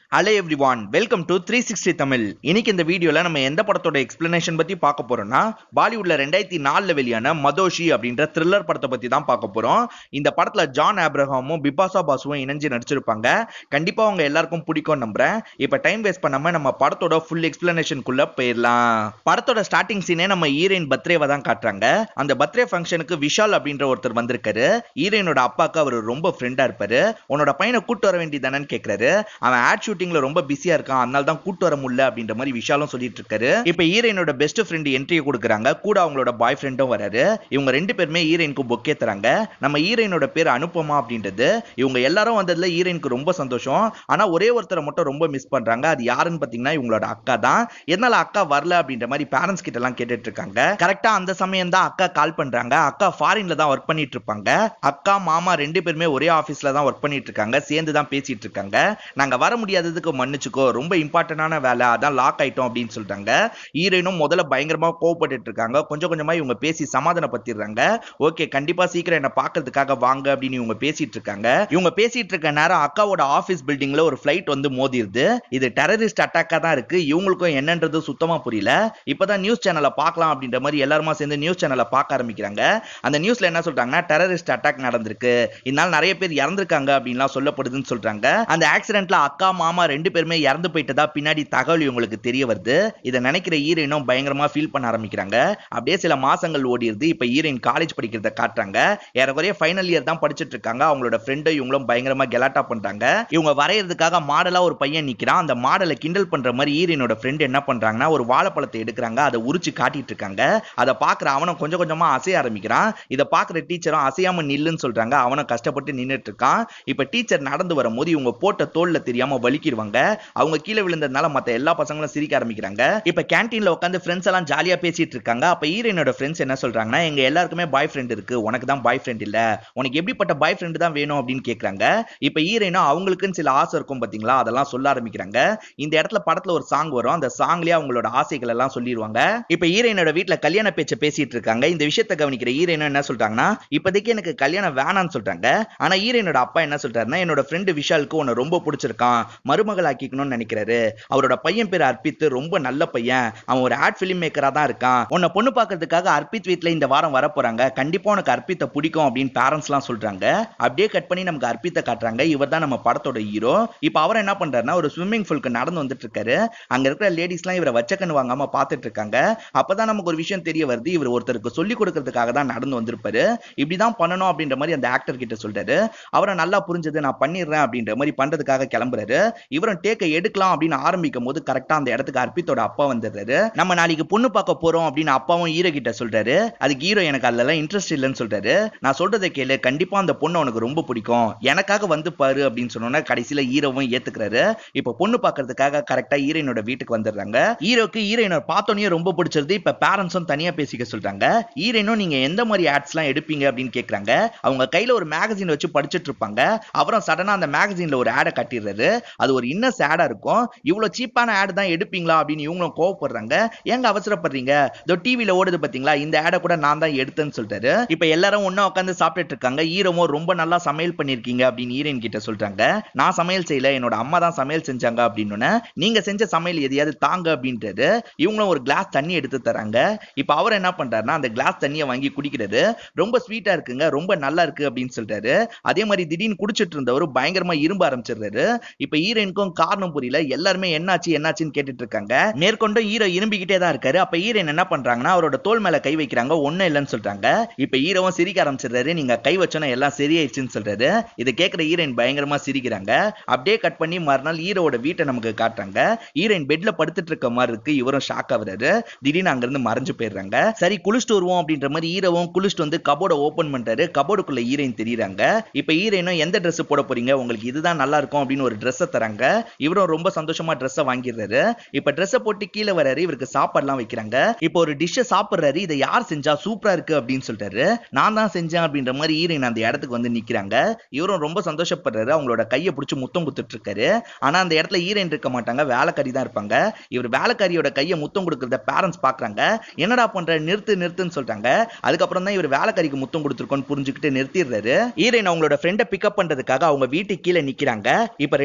hello everyone welcome to three sixty Tamil இன்னைக்கு இந்த வீடியோல நம்ம எந்த படத்தோட எக்ஸ்பிளனேஷன் பத்தி பார்க்க போறோம்னா பாலிவுட்ல ரெண்டாயிரத்தி நாலுல வெளியான மதோஷி அப்படின்ற த்ரில்லர் படத்தை பத்தி தான் பார்க்க போறோம் இந்த படத்துல ஜான் ஆப்ரஹாமும் பிபாசா பாசுவும் இணைஞ்சு நடிச்சிருப்பாங்க கண்டிப்பா உங்க எல்லாருக்கும் பிடிக்கும் நம்புறேன் இப்ப டைம் வேஸ்ட் பண்ணாம நம்ம படத்தோட ஃபுல் எக்ஸ்பிளனேஷனுக்குள்ள போயிடலாம் படத்தோட ஸ்டார்டிங் சீனே நம்ம ஹீரோயின் பர்த்டேவை தான் காட்டுறாங்க அந்த பர்த்டே ஃபங்க்ஷனுக்கு விஷால் அப்படின்ற ஒருத்தர் வந்திருக்காரு ஹீரோயினோட அப்பாக்கு அவர் ரொம்ப ஃப்ரெண்டா இருப்பாரு உன்னோட பையனை கூட்டு வர வேண்டியதானன்னு கேக்குறாரு அவன் ஆட் ஷூட்டிங்ல ரொம்ப பிஸியா இருக்கான் அதனால தான் கூட்டு வர முடியல அப்படின்ற மாதிரி விஷாலும் சொல்லிட்டு இருக்காரு இப்ப ஹீரோயினோட பெஸ்ட் ஃப்ரெண்ட் என்ட்ரியை கொடுக்குறாங்க கூட அவங்களோட பாய் ஃப்ரெண்டும் வராரு இவங்க ரெண்டு பேருமே ஹீரோயினுக்கு பொக்கே தராங்க நம்ம ஹீரோயினோட பேர் அனுப்பமா அப்படின்றது இவங்க எல்லாரும் வந்ததுல ஹீரோயினுக்கு ரொம்ப சந்தோஷம் ஆனா ஒரே ஒருத்தரை மட்டும் ரொம்ப மிஸ் பண்றாங்க அது யாருன்னு பாத்தீங்கன்னா இவங்களோட அக்கா தான் எதனால அக்கா வரல அப்படின்ற மாதிரி பேரண்ட்ஸ் கிட்ட எல்லாம் கேட்டுட்டு இருக்காங்க கரெக்டா அந்த சமயம் தான் அக்கா கால் பண்றாங்க அக்கா ஃபாரின்ல தான் ஒர்க் பண்ணிட்டு இருப்பாங்க அக்கா மாமா ரெண்டு பேருமே ஒரே ஆபீஸ்ல தான் ஒர்க் பண்ணிட்டு இருக்காங்க சேர்ந்து தான் பேசிட்டு இருக்காங்க நாங்க வர முடியாததுக்கு மன்னிச்சுக்கோ ரொம்ப இம்பார்ட்டன்டான வேலை அதான் லாக் ஆயிட்டோம் அப்படின்னு சொல்லிட்டாங்க ஹீரோயினும் முதல்ல பயங்கரமா கோவப்பட்டுட்டு இருக்காங்க கொஞ்சம் கொஞ்சமா இவங்க பேசி சமாதானப்படுத்திடுறாங்க ஓகே கண்டிப்பா சீக்கிரம் என்ன பாக்குறதுக்காக வாங்க அப்படின்னு இவங்க பேசிட்டு இருக்காங்க இவங்க பேசிட்டு இருக்க நேரம் அக்காவோட ஆபீஸ் பில்டிங்ல ஒரு ஃபிளைட் வந்து மோதிருது இது டெரரிஸ்ட் அட்டாக்கா தான் இருக்கு இவங்களுக்கும் என்னன்றது சுத்தமா புரியல இப்பதான் நியூஸ் சேனலை பார்க்கலாம் அப்படின்ற மாதிரி எல்லாருமா சேர்ந்து நியூஸ் சேனலை பார்க்க ஆரம்பிக்கிறாங்க அந்த நியூஸ்ல என்ன சொல்றாங்கன்னா டெரரிஸ்ட் அட்டாக் நடந்திருக்கு இதனால நிறைய பேர் இறந்திருக்காங்க அப்படின்லாம் சொல்லப்படுதுன்னு சொல்றாங்க அந்த ஆக்சிடென்ட்ல அக்கா மாமா ரெண்டு பேருமே இறந்து போயிட்டதா பின்னாடி தகவல் இவங்களுக்கு தெரிய வருது இதை நினைக்கிற ஹீரோயினும் பயங்கரமா ஃபீல் பண்ண ஆரம்பிக்கிறாங்க அப்படியே சில மாசங்கள் ஓடிடுது இப்ப ஹீரோயின் காலேஜ் படிக்கிறத காட்டுறாங்க ஏறக்குறைய ஃபைனல் இயர் தான் படிச்சிட்டு இருக்காங்க அவங்களோட ஃப்ரெண்டும் இவங்களும் பயங்கரமா கெலாட்டா பண்றாங்க இவங்க வரையறதுக்காக மாடலா ஒரு பையன் நிக்கிறான் அந்த மாடலை கிண்டல் பண்ற மாதிரி ஹீரோயினோட ஃப்ரெண்ட் என்ன பண்றாங்கன்னா ஒரு வாழைப்பழத்தை எடுக்கிறாங்க அதை உரிச்சு காட்டிட்டு இருக்காங்க அதை பாக்குற அவனும் கொஞ்சம் கொஞ்சமா அசைய ஆரம்பிக்கிறான் இதை பாக்குற டீச்சரும் அசையாம நில்லுன்னு சொல்றாங்க அவனும் கஷ்டப்பட்டு நின்னுட்டு இருக்கான் இப்ப டீச்சர் நடந்து வரும்போது இவங்க போட்ட தோல்ல தெரியாம வலிக்கிடுவாங்க அவங்க கீழே விழுந்ததுனால மத்த எல்லா பசங்களும் சிரிக்க ஆரம்பிக்கிறாங்க இப்ப கேன்டீன்ல உட்காந்து ஃப்ரெண்ட்ஸ் எல்லாம் ஜாலியா பேசிட்டு இருக்காங்க அப்ப ஹீரோயினோட ஃப்ரெண்ட்ஸ் என்ன சொல்றாங்கன்னா எங்க எல்லாருக்குமே பாய் ஃப்ரெண்ட் இருக்கு உனக்கு தான் பாய் ஃப்ரெண்ட் இல்ல உனக்கு எப்படிப்பட்ட பாய் ஃப்ரெண்ட் தான் வேணும் அப்படின்னு கேக்குறாங்க இப்ப ஹீரோயினும் அவங்களுக்குன்னு சில ஆசை இருக்கும் பாத்தீங்களா அதெல்லாம் சொல்ல ஆரம்பிக்கிறாங்க இந்த இடத்துல படத்துல ஒரு சாங் வரும் அந்த சாங்லயே அவங்களோட ஆசைகள் எல்லாம் சொல்லிடுவாங்க இப்ப ஹீரோயினோட வீட்ல கல்யாண பேச்ச பேசிட்டு இருக்காங்க இந்த விஷயத்தை கவனிக்கிற ஹீரோயினும் என்ன சொல்றாங்கன்னா இப்போதைக்கு எனக்கு கல்யாணம் வேணாம்னு சொல்றாங்க ஆனா ஹீரோயினோட அப்பா என்ன சொல்றாருன்னா என்னோட ஃப்ரெண்டு விஷாலுக்கு உன்னை ரொம்ப பிடிச்சிருக்கான் மருமகள் ஆக்கிக்கணும்னு நினைக்கிறாரு அவரோட பையன் பேர் அர்ப்பித் ரொம்ப நல்ல பையன் அவன் ஒரு ஆட் ஃபிலிம் மேக்கரா தான் இருக்கான் உன்னை பொண்ணு பார்க்கறதுக்காக அர்ப்பித் வீட்ல இந்த வாரம் வர போறாங்க கண்டிப்பா உனக்கு அர்ப்பித்தை பிடிக்கும் அப்படின்னு பேரண்ட்ஸ் எல்லாம் சொல்றாங்க அப்படியே கட் பண்ணி நமக்கு அர்ப்பித்தை காட்டுறாங்க இவர் தான் நம்ம படத்தோட ஹீரோ இப்போ அவர் என்ன பண்றாருன்னா ஒரு ஸ்விம்மிங் பூலுக்கு நடந்து வந்துட்டு இருக்காரு அங்க இருக்கிற லேடிஸ்லாம் இவரை வச்சக்கன்னு வாங்காம பார்த்துட்டு இருக்காங்க அப்பதான் நமக்கு ஒரு விஷயம் தெரிய வருது இவர் ஒருத்தருக்கு சொல்லி கொடுக்கறதுக்காக தான் நடந்து வந்திருப்பாரு இப்படிதான் பண்ணணும் அப்படின்ற மாதிரி அந்த ஆக்டர் கிட்ட சொல்றாரு அவரை நல்லா புரிஞ்சது நான் பண்ணிடுறேன் அப்படின்ற மாதிரி பண்றதுக்காக கிளம்புறாரு இவரும் டேக்கை எடுக்கலாம் அப்படின்னு ஆரம்பிக்கும் போது கரெக்டா அந்த இடத்துக்கு அர்ப்பித்தோட அப்பா வந்துடுறாரு நம்ம நாளைக்கு பொண்ணு பார்க்க போறோம் அப்படின்னு அப்பாவும் ஹீரோ கிட்ட சொல்றாரு அதுக்கு ஹீரோ எனக்கு அதுல இன்ட்ரெஸ்ட் இல்லைன்னு சொல்றாரு நான் சொல்றதை கேளு கண்டிப்பா அந்த பொண்ணு உனக்கு ரொம்ப பிடிக்கும் எனக்காக வந்து பாரு அப்படின்னு சொன்னோன்னா கடைசியில ஹீரோவும் ஏத்துக்கிறாரு இப்ப பொண்ணு பார்க்கறதுக்காக கரெக்டா ஹீரோயினோட வீட்டுக்கு வந்துடுறாங்க ஹீரோக்கு ஹீரோயினோட பார்த்தோன்னே ரொம்ப பிடிச்சிருது இப்ப பேரண்ட்ஸும் தனியா பேசிக்க சொல்றாங்க ஹீரோயினும் நீங்க எந்த மாதிரி ஆட்ஸ் எல்லாம் எடுப்பீங்க அப்படின்னு கேக்குறாங்க அவங்க கையில ஒரு மேகசின் வச்சு படிச்சிட்டு இருப்பாங்க அப்புறம் சடனா அந்த மேகசின்ல ஒரு ஆடை கட்டிடுறாரு அது ஒரு இன்னஸ் ஆடா இருக்கும் இவ்வளவு சீப்பான ஆட் தான் எடுப்பீங்களா அப்படின்னு இவங்களும் கோவப்படுறாங்க ஏங்க அவசரப்படுறீங்க இதோ டிவில ஓடுது பாத்தீங்களா இந்த ஆடை கூட நான் தான் எடுத்தேன்னு சொல்லிட்டாரு இப்ப எல்லாரும் ஒண்ணா உட்காந்து சாப்பிட்டுட்டு இருக்காங்க ஹீரோமோ ரொம்ப நல்லா சமையல் பண்ணிருக்கீங்க அப்படின்னு ஹீரோயின் கிட்ட சொல்றாங்க நான் சமையல் செய்யல என்னோட அம்மா தான் சமையல் செஞ்சாங்க அப்படின்னு நீங்க செஞ்ச சமையல் எதையாவது தாங்க அப்படின்றது இவங்களும் ஒரு கிளாஸ் தண்ணி எடுத்து தராங்க இப்ப அவர் என்ன பண்றாருன்னா அந்த கிளாஸ் தண்ணியை வாங்கி குடிக்கிறது ரொம்ப ஸ்வீட்டா இருக்குங்க ரொம்ப நல்லா இருக்கு அப்படின்னு சொல்றாரு அதே மாதிரி திடீர்னு குடிச்சிட்டு இருந்தவர் பயங்கரமா இரும்ப ஆரம்பிச்சிடுறாரு இப்ப ஹீரோயினுக்கும் காரணம் புரியல எல்லாருமே என்னாச்சு என்னாச்சுன்னு கேட்டுட்டு இருக்காங்க மேற்கொண்டு ஹீரோ இரும்பிக்கிட்டே தான் இருக்காரு அப்ப ஹீரோயின் என்ன பண்றாங்கன்னா அவரோட தோல் மேல கை வைக்கிறாங்க ஒண்ணும் இல்லைன்னு சொல்றாங்க இப்ப ஹீரோவும் சிரிக்க ஆரம்பிச்சிடுறாரு நீங்க கை வச்சோன்னா எல்லாம் சரியாயிடுச்சுன்னு சொல்றாரு இதை கேட்கிற ஹீரோயின் பயங்கரமா சிரிக்கிறாங்க அப்படியே கட் பண்ணி மறுநாள் ஹீரோவோட வீட்டை நமக்கு காட்டுறாங்க ஹீரோயின் பெட்ல படுத்துட்டு இருக்க மாதிரி இருக்கு இவரும் ஷாக் ஆகுறாரு திடீர்னு அங்க இருந்து மறைஞ்சு போயிடுறாங்க சரி குளிச்சுட்டு வருவோம் அப்படின்ற மாதிரி ஹீரோவும் குளிச்சுட்டு வந்து கபோர்டை ஓபன் பண்றாரு கபோர்டுக்குள்ள ஹீரோயின் தெரியுறாங்க இப்ப ஹீரோயினும் எந்த Dress போட போறீங்க உங்களுக்கு இதுதான் நல்லா இருக்கும் அப்படின்னு ஒரு Dress தராங்க இவரும் ரொம்ப சந்தோஷமா ட்ரெஸ்ஸை வாங்கிடுறாரு இப்ப ட்ரெஸ்ஸை போட்டு கீழே வராரு இவருக்கு சாப்பாடுலாம் வைக்கிறாங்க இப்போ ஒரு டிஷ்ஷை சாப்பிடுறாரு இதை யார் செஞ்சா சூப்பரா இருக்கு அப்படின்னு சொல்றாரு நான் தான் செஞ்சேன் அப்படின்ற மாதிரி ஹீரோயின் அந்த இடத்துக்கு வந்து நிக்கிறாங்க இவரும் ரொம்ப சந்தோஷப்படுறாரு அவங்களோட கையை பிடிச்சி முத்தம் குத்துட்டு இருக்காரு ஆனா அந்த இடத்துல ஹீரோயின் இருக்க மாட்டாங்க வேலைக்காரி தான் இருப்பாங்க இவர் வேலைக்காரியோட கையை முத்தம் கொடுக்கறத பேரண்ட்ஸ் பாக்குறாங்க என்னடா பண்ற நிறுத்து நிறுத்துன்னு சொல்றாங்க அதுக்கப்புறம் தான் இவர் வேலைக்காரிக்கு முத்தம் கொடுத்துருக்கோன்னு புரிஞ்சுக்கிட்டு நிறுத்திடுறாரு ஹீரோயின் அவங்களோட ஃப்ரெண்டை பிக்கப் பண்றதுக்காக அவங்க வீட்டுக்கு கீழே நிக்கிறாங்க இப்ப ரெண்டு பசங்க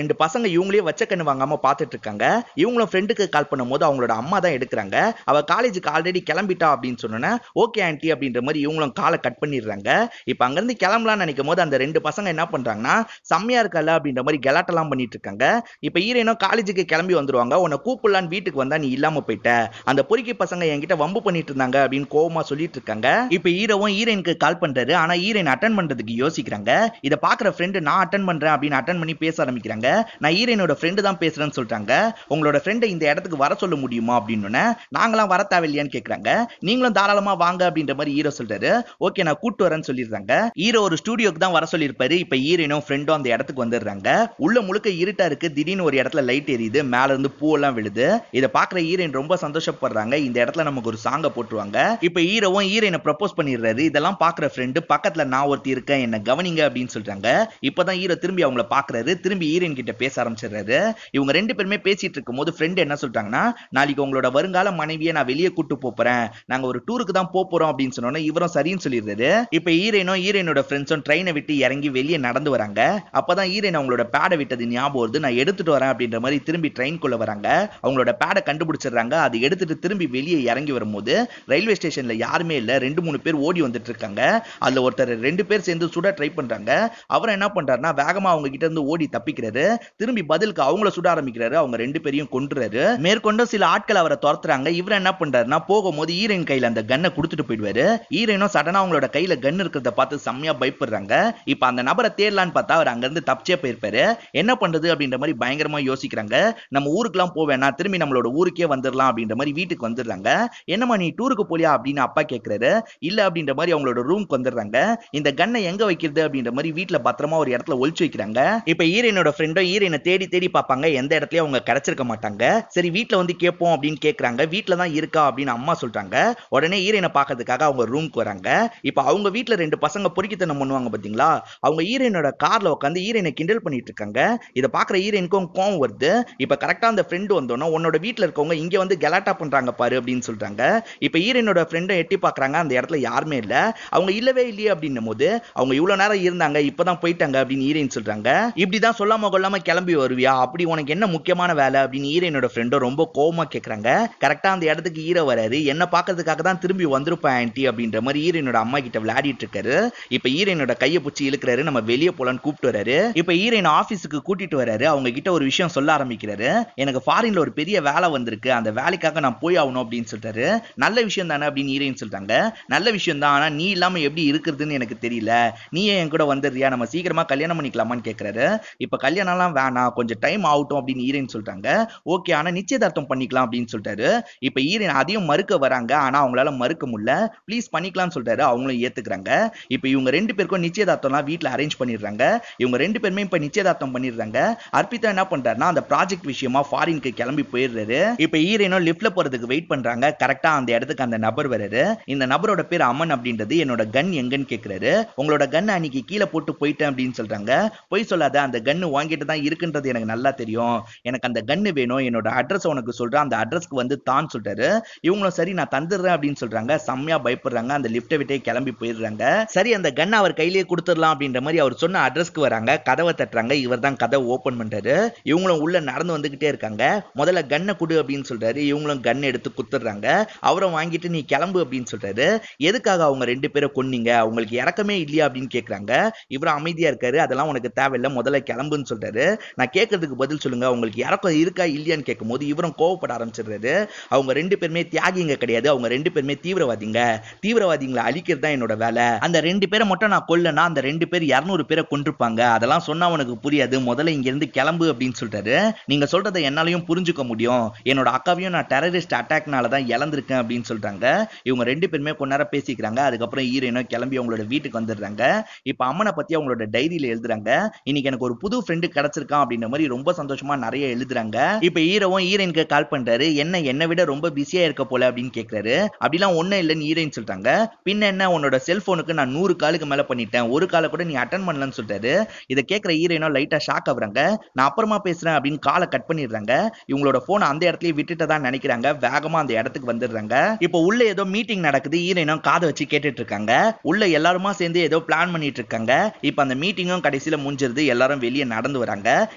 பசங்க இவங்களே வச்ச கண்ணு வாங்காம பார்த்துட்டு இருக்காங்க இவங்களும் ஃப்ரெண்டுக்கு கால் பண்ணும்போது அவங்களோட அம்மா தான் எடுக்கிறாங்க அவ காலேஜுக்கு ஆல்ரெடி கிளம்பிட்டா அப்படின்னு சொன்னோன்னே ஓகே ஆன்ட்டி அப்படின்ற மாதிரி இவங்களும் காலை கட் பண்ணிடுறாங்க இப்போ அங்கிருந்து கிளம்பலாம்னு நினைக்கும் போது அந்த ரெண்டு பசங்க என்ன பண்றாங்கன்னா செம்மையா இருக்கல அப்படின்ற மாதிரி கலாட்டெல்லாம் பண்ணிட்டு இருக்காங்க இப்போ ஈரனும் காலேஜுக்கு கிளம்பி வந்துருவாங்க உன்னை கூப்பிடலான்னு வீட்டுக்கு வந்தா நீ இல்லாம போயிட்ட அந்த பொறுக்கி பசங்க என்கிட்ட வம்பு பண்ணிட்டு இருந்தாங்க அப்படின்னு கோவமா சொல்லிட்டு இருக்காங்க இப்போ ஹீரோவும் ஈரனுக்கு கால் பண்றாரு ஆனா ஈரன் அட்டன் பண்றதுக்கு யோசிக்கிறாங்க இதை பாக்குற ஃப்ரெண்டு நான் அட்டன் பண்றேன் அப்படின்னு அட்டன் பண்ணி பேச ஆரம்பிக்கிறாங்க நான் ஈரனோட ஃப்ரெண்டு தான் பேசுறேன்னு சொல்றாங்க உங்களோட ஃப்ரெண்டை இந்த இடத்துக்கு வர சொல்ல முடியுமா அப்படின்னு நாங்களாம் வர தேவையில்லையான்னு கேக்குறாங்க நீங்களும் தாராளமா வாங்க அப்படின்ற மாதிரி ஹீரோ சொல்றாரு ஓகே நான் கூட்டு வரேன்னு சொல்லிடுறாங்க ஹீரோ ஒரு ஸ்டுடியோக்கு தான் வர சொல்லியிருப்பாரு இப்ப ஹீரோனும் ஃப்ரெண்டும் அந்த இடத்துக்கு வந்துடுறாங்க உள்ள முழுக்க இருட்டா இருக்கு திடீர்னு ஒரு இடத்துல லைட் எரியுது மேல இருந்து பூவெல்லாம் விழுது இதை பாக்குற ஹீரோயின் ரொம்ப சந்தோஷப்படுறாங்க இந்த இடத்துல நமக்கு ஒரு சாங்க போட்டுருவாங்க இப்ப ஹீரோவும் ஹீரோயினை ப்ரப்போஸ் பண்ணிடுறாரு இதெல்லாம் பாக்குற ஃப்ரெண்டு பக்கத்துல நான் ஒருத்தி இருக்கேன் என்ன கவனிங்க அப்படின்னு சொல்றாங்க இப்பதான் ஹீரோ திரும்பி அவங்கள பாக்குறாரு திரும்பி ஹீரோயின் கிட்ட பேச ஆரம்பிச்சிடுறாரு இவங்க ரெண்டு பேருமே பேசிட்டு இருக்கும்போது ஃப்ரெண்ட் என்ன சொல்றாங்கன்னா நாளைக்கு உங்களோட வருங்கால மனைவியை நான் வெளியே கூட்டு போறேன் நாங்க ஒரு டூருக்கு தான் போப் போறோம் அப்படின்னு சொன்னோன்னே இவரும் சரின்னு சொல்லிடுறாரு இப்ப ஹீரோயினும் ஹீரோயினோட ஃப்ரெண்ட்ஸும் ட்ரெயினை விட்டு இறங்கி வெளியே நடந்து வராங்க அப்பதான் ஹீரோயின் அவங்களோட பேடை விட்டது ஞாபகம் வருது நான் எடுத்துட்டு வரேன் அப்படின்ற மாதிரி திரும்பி ட்ரெயின்குள்ள வராங்க அவங்களோட பேடை கண்டுபிடிச்சிடுறாங்க அது எடுத்துட்டு திரும்பி வெளியே இறங்கி வரும்போது ரயில்வே ஸ்டேஷன்ல யாருமே இல்ல ரெண்டு மூணு பேர் ஓடி வந்துட்டு இருக்காங்க அதுல ஒருத்தர் ரெண்டு பேர் சேர்ந்து சுட ட்ரை பண்றாங்க அவர் என்ன பண்றாருன்னா வேகமா அவங்க கிட்ட இருந்து ஓடி தப்பிக்கிறாரு திரும்பி பதிலுக்கு அவங்கள சுட ஆரம்பிக்கிறாரு அவங்க ரெண்டு பேரையும் கொன்றுறாரு மேற்கொண்டு சில ஆட்கள் அவரை துரத்துறாங்க இவர் என்ன பண்றாருன்னா போகும்போது ஈரன் கையில அந்த கன்னை கொடுத்துட்டு போயிடுவாரு ஈரனும் சடனா அவங்களோட கையில கன் இருக்கிறத பார்த்து செம்மையா பயப்படுறாங்க இப்ப அந்த நபரை தேடலான்னு பார்த்தா அவர் அங்க இருந்து தப்பிச்சே போயிருப்பாரு என்ன பண்றது அப்படின்ற மாதிரி பயங்கரமா யோசிக்கிறாங்க நம்ம ஊருக்குலாம் போவேனா திரும்பி நம்மளோட ஊருக்கே வந்துடலாம் அப்படின்ற மாதிரி வீட்டுக்கு வந்துடுறாங்க என்னம்மா நீ டூருக்கு போலியா அப்படின்னு அப்பா கேக்குறாரு இல்ல அப்படின்ற மாதிரி அவங்களோட ரூம்க்கு வந்துடுறாங்க இந்த கன்னை எங்க வைக்கிறது அப்படின்ற மாதிரி வீட்டுல பத்திரமா ஒரு இடத்துல ஒளிச்சு வைக்கிறாங்க இப்ப ஈரனோட ஃப்ரெண்டும் ஈரனை தேடி தேடி பார்ப்பாங்க எந்த இடத்துலயும் அவங்க கிடைச்சிருக்க மாட்டாங்க சரி வீட்டுல வந்து கேட்போம் அப்படின்னு கேக்குறாங்க வீட்டுல தான் இருக்கா அப்படின்னு அம்மா சொல்றாங்க உடனே ஈரனை பார்க்கறதுக்காக அவங்க ரூம்க்கு வராங்க இப்ப அவங்க வீட்டுல ரெண்டு பசங்க பொறுக்கித்தனம் பண்ணுவாங்க பாத்தீங்களா அவங்க ஈரனோட கார்ல உட்காந்து ஈரனை கிண்டல் பண்ணிட்டு இருக்காங்க இதை பாக்குற ஈரனுக்கும் கோவம் வருது இப்ப கரெக்டா அந்த ஃப்ரெண்டு வந்தோன்னா உன்னோட வீட்டுல இருக்கவங்க இங்க வந்து கலாட்டா பண்றாங்க பாரு அப்படின்னு சொல்றாங்க இப்ப ஈரனோட ஃப்ரெண்டை எட்டி பாக்குறாங்க அந்த இடத்துல யாருமே இல்ல அவங்க இல்லவே இல்லையே அப்படின்னும் போது அவங்க இவ்வளவு நேரம் இருந்தாங்க இப்பதான் போயிட்டாங்க அப்படின்னு ஈரன் சொல்றாங்க இப்படிதான் சொல்லாம கொள்ளாம கிளம்பி வருவியா அப்படி உனக்கு என்ன முக்கியமான வேலை அப்படின்னு ஈரனோட ஃப்ரெண்டும் ரொம்ப கோவமா கேக்குறாங்க கரெக்டா அந்த இடத்துக்கு ஈர வராரு என்ன பாக்குறதுக்காக தான் திரும்பி வந்திருப்பேன் ஆன்ட்டி அப்படின்ற மாதிரி ஈரனோட அம்மா கிட்ட விளையாடிட்டு இருக்காரு இப்ப ஈரனோட கையை பிடிச்சி இழுக்கிறாரு நம்ம வெளியே போலான்னு கூப்பிட்டு வராரு இப்ப ஈரன் ஆபீஸுக்கு கூட்டிட்டு வராரு அவங்க கிட்ட ஒரு விஷயம் சொல்ல ஆரம்பிக்கிறாரு எனக்கு ஃபாரின்ல ஒரு பெரிய வேலை வந்திருக்கு அந்த வேலைக்காக நான் போய் ஆகணும் அப்படின்னு சொல்றாரு நல்ல விஷயம் தானே அப்படின்னு ஈரன் சொல்றாங்க நல்ல விஷயம் தான் ஆனா நீ இல்லாம எப்படி இருக்கிறதுன்னு எனக்கு தெரியல நீ ஏன் என் கூட வந்துடுறியா நம்ம சீக்கிரமா கல்யாணம் பண்ணிக்கலாமான்னு கேக்குறாரு இப்ப கல்யாணம்லாம் வேணாம் கொஞ்சம் டைம் ஆகட்டும் அப்படின்னு ஈரன் சொல்றாங்க ஓகே ஆனா நிச்சயதார்த்தம் பண்ணிக்கலாம் அப்படின்னு சொல்லிட்டாரு இப்ப ஈரன் அதையும் மறுக்க வராங்க ஆனா அவங்களால மறுக்க முடியல ப்ளீஸ் பண்ணிக்கலாம்னு சொல்றாரு அவங்களும் ஏத்துக்கிறாங்க இப்ப இவங்க ரெண்டு பேருக்கும் நிச்சயதார்த்தம்லாம் வீட்ல அரேஞ்ச் பண்ணிடுறாங்க இவங்க ரெண்டு பேருமே இப்ப நிச்சயதார்த்தம் பண்ணிடுறாங்க அர்ப்பிதா என்ன பண்றாருன்னா அந்த ப்ராஜெக்ட் விஷயமா ஃபாரினுக்கு கிளம்பி போயிடுறாரு இப்ப ஈரனும் லிஃப்ட்ல போறதுக்கு வெயிட் பண்றாங்க கரெக்டா அந்த இடத்துக்கு அந்த நபர் வராரு இந்த நபரோட பேர் அமன் அப்படின்றது என்னோட கன் எங்கன்னு கேக்குறாரு உங்களோட கன் அன்னைக்கு கீழே போட்டு போயிட்டேன் அப்படின்னு சொல்றாங்க பொய் சொல்லாத அந்த கன்னு வாங்கிட்டு தான் இருக்குன்றது எனக்கு நல்லா தெரியும் எனக்கு அந்த கன்னு வேணும் என்னோட அட்ரஸ் உனக்கு சொல்றேன் அந்த அட்ரஸ்க்கு வந்து தான் சொல்றாரு இவங்களும் சரி நான் தந்துடுறேன் அப்படின்னு சொல்றாங்க செம்மையா பயப்படுறாங்க அந்த லிஃப்ட்டை விட்டே கிளம்பி போயிடுறாங்க சரி அந்த கன் அவர் கையிலேயே கொடுத்துடலாம் அப்படின்ற மாதிரி அவர் சொன்ன அட்ரஸ்க்கு வராங்க கதவை தட்டுறாங்க இவர் தான் கதவை ஓபன் பண்றாரு இவங்களும் உள்ள நடந்து வந்துகிட்டே இருக்காங்க முதல்ல கன்னை கொடு அப்படின்னு சொல்றாரு இவங்களும் கன் எடுத்து குத்துறாங்க அவரை வாங்கிட்டு நீ கிளம்பு அப்படின்னு சொல்றாரு எதுக்காக அவங்க ரெண்டு பேரை கொன்னீங்க அவங்களுக்கு இறக்கமே இல்லையா அப்படின்னு கேக்குறாங்க இவரும் அமைதியா இருக்காரு அதெல்லாம் உனக்கு தேவையில்லை முதல்ல கிளம்புன்னு சொல்றாரு நான் கேட்கறதுக்கு பதில் சொல்லுங்க உங்களுக்கு இறக்கம் இருக்கா இல்லையான்னு கேட்கும்போது இவரும் கோவப்பட ஆரம்பிச்சிடுறாரு அவங்க ரெண்டு பேருமே தியாகிங்க கிடையாது அவங்க ரெண்டு பேருமே தீவிரவாதிங்க தீவிரவாதிகளை அழிக்கிறது தான் என்னோட வேலை அந்த ரெண்டு பேரை மட்டும் நான் கொல்லனா அந்த ரெண்டு பேர் இருநூறு பேரை கொண்டிருப்பாங்க அதெல்லாம் சொன்னா உனக்கு புரியாது முதல்ல இங்க இருந்து கிளம்பு அப்படின்னு சொல்றாரு நீங்க சொல்றதை என்னாலையும் புரிஞ்சுக்க முடியும் என்னோட அக்காவையும் நான் டெரரிஸ்ட் அட்டாக்னால தான் இழந்திருக்கேன் அப்படின்னு சொல்றாங்க இவங்க ரெண்டு பேருமே கொஞ்ச நேரம் பேசிக்கிறாங்க அதுக்கப்புறம் ஹீரோயினோ கிளம்பி அவங்களோட வீட்டுக்கு வந்துடுறாங்க இப்ப அம்மனை பத்தி அவங்களோட டைரியில எழுதுறாங்க இன்னைக்கு எனக்கு ஒரு புது ஃப்ரெண்டு கிடைச்சிருக்கான் அப்படின்ற மாதிரி ரொம்ப சந்தோஷமா நிறைய எழுதுறாங்க இப்ப ஹீரோவும் ஹீரோயினுக்கு கால் பண்றாரு என்ன என்னை விட ரொம்ப பிஸியா இருக்க போல அப்படின்னு கேக்குறாரு அப்படிலாம் ஒண்ணும் இல்லைன்னு ஹீரோயின் சொல்றாங்க பின்ன என்ன உன்னோட செல்போனுக்கு நான் நூறு காலுக்கு மேல பண்ணிட்டேன் ஒரு காலை கூட நீ அட்டன் பண்ணலன்னு சொல்றாரு இதை கேட்கிற ஹீரோயினோ லைட்டா ஷாக் ஆகுறாங்க நான் அப்புறமா பேசுறேன் அப்படின்னு காலை கட் பண்ணிடுறாங்க இவங்களோட போன் அந்த இடத்துலயே விட்டுட்டு தான் நினைக்கிறாங்க வேகமா அந்த இடத்துக்கு வந்துடுறாங்க இப்போ உள்ள ஏதோ மீட்டிங் நடக்குது ஹீரோயினும் காதை வச்சு கேட்டுட்டு இருக்காங்க உள்ள எல்லாருமா சேர்ந்து ஏதோ பிளான் பண்ணிட்டு இருக்காங்க இப்போ அந்த மீட்டிங்கும் கடைசியில முடிஞ்சிருது எல்லாரும் வெளியே நடந்து வராங்க